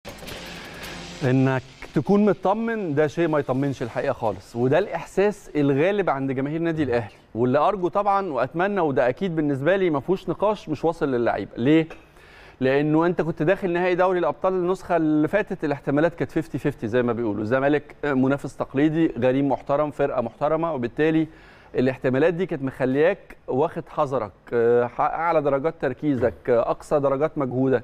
انك تكون مطمن ده شيء ما يطمنش الحقيقه خالص وده الاحساس الغالب عند جماهير النادي الاهلي واللي ارجو طبعا واتمنى وده اكيد بالنسبه لي ما فيهوش نقاش مش واصل للعيبه ليه لانه انت كنت داخل نهائي دوري الابطال النسخه اللي فاتت الاحتمالات كانت 50 50 زي ما بيقولوا الزمالك منافس تقليدي غريم محترم فرقه محترمه وبالتالي الاحتمالات دي كانت مخلياك واخد حذرك اعلى درجات تركيزك اقصى درجات مجهودك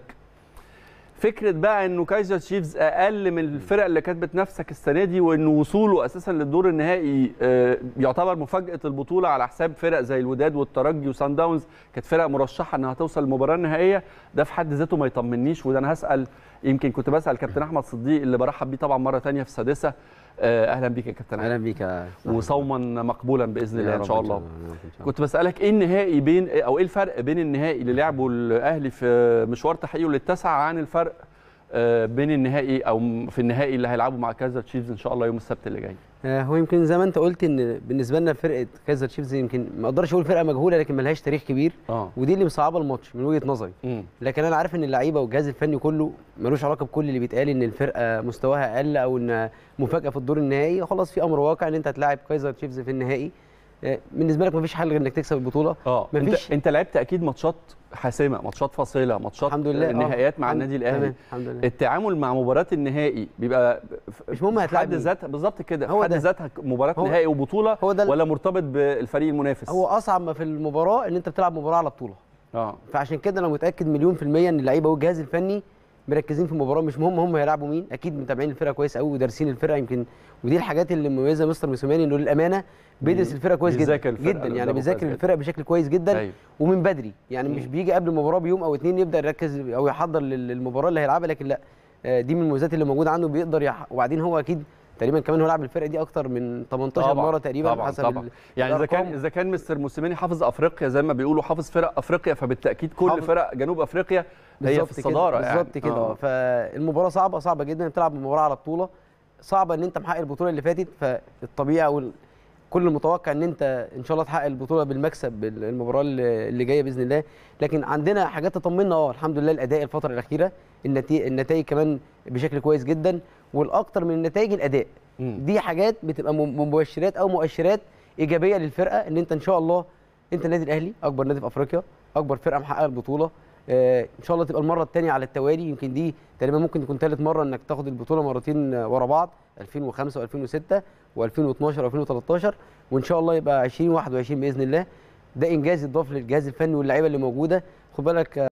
فكره بقى انه كايزر تشيفز اقل من الفرق اللي كانت بتنافسك السنه دي وانه وصوله اساسا للدور النهائي يعتبر مفاجاه البطوله على حساب فرق زي الوداد والترجي وسان داونز كانت فرق مرشحه انها توصل للمباراه النهائيه ده في حد ذاته ما يطمنيش وده انا هسال يمكن كنت بسال كابتن احمد صديق اللي برحب بيه طبعا مره ثانيه في السادسه اهلا بيك يا كابتن اهلا بيك يا وصوما مقبولا باذن الله ان شاء الله كنت بسالك ايه النهائي بين او ايه الفرق بين النهائي اللي لعبه الاهلي في مشوار تحقيقه للتسعه عن الفرق بين النهائي او في النهائي اللي هيلعبوا مع كايزر تشيفز ان شاء الله يوم السبت اللي جاي هو يمكن زي ما انت قلت ان بالنسبه لنا فرقه كايزر تشيفز يمكن ما اقدرش اقول فرقه مجهوله لكن ملهاش تاريخ كبير آه. ودي اللي مصعبه الماتش من وجهه نظري مم. لكن انا عارف ان اللعيبه والجهاز الفني كله ملوش علاقه بكل اللي بيتقال ان الفرقه مستواها اقل او ان مفاجاه في الدور النهائي خلاص في امر واقع ان انت هتلاعب كايزر تشيفز في النهائي بالنسبه لك مفيش حل غير انك تكسب البطوله اه مفيش انت انت لعبت اكيد ماتشات حاسمه ماتشات فاصله ماتشات الحمد لله نهائيات مع النادي الاهلي الحمد لله التعامل مع مباراه النهائي بيبقى مش مهم هتلاعب حد ذاتها بالظبط كده هو حد ده. ذاتها مباراه هو نهائي وبطوله هو ده ولا مرتبط بالفريق المنافس هو اصعب ما في المباراه ان انت بتلعب مباراه على بطوله اه فعشان كده انا متاكد مليون في الميه ان اللعيبه والجهاز الفني مركزين في المباراه مش مهم هم هيلعبوا مين اكيد متابعين الفرقه كويس قوي ودارسين الفرقه يمكن ودي الحاجات اللي مميزه مستر موسيماني انه للامانه بيدرس الفرقه كويس جدا بيذاكر الفرقة جدا اللي يعني قدامه بيذاكر كويس الفرقه بشكل كويس جدا أيوة. ومن بدري يعني مش بيجي قبل المباراه بيوم او اتنين يبدا يركز او يحضر للمباراه اللي هيلعبها لكن لا آه، دي من المميزات اللي موجوده عنده بيقدر يح... وبعدين هو اكيد تقريبا كمان هو لعب الفرقه دي اكتر من 18 طبعا مره تقريبا طبعا حسب طبعا ال- يعني اذا كان الأرقام. اذا كان مستر موسيماني حافظ افريقيا زي ما بيقولوا حافظ فرق افريقيا فبالتاكيد كل حافظ. فرق جنوب افريقيا هي بالظبط في كده، الصداره يعني بالظبط كده آه. اه فالمباراه صعبه صعبه جدا بتلعب مباراه على بطوله صعبه ان انت محقق البطوله اللي فاتت فالطبيعي او ال- كل المتوقع ان انت ان شاء الله تحقق البطوله بالمكسب بال- المباراه اللي اللي جايه باذن الله لكن عندنا حاجات تطمنا اه الحمد لله الاداء الفتره الاخيره النتي- النتائج كمان بشكل كويس جدا والاكثر من النتائج الاداء مم. دي حاجات بتبقى م- مبشرات او مؤشرات ايجابيه للفرقه ان انت ان شاء الله انت النادي الاهلي اكبر نادي في افريقيا اكبر فرقه محققه البطوله آه، ان شاء الله تبقى المره الثانيه على التوالي يمكن دي تقريبا ممكن تكون ثالث مره انك تاخد البطوله مرتين آه، ورا بعض 2005 و2006 و2012 و2013 وان شاء الله يبقى 2021 باذن الله ده انجاز يضاف للجهاز الفني واللعيبه اللي موجوده خد بالك آه،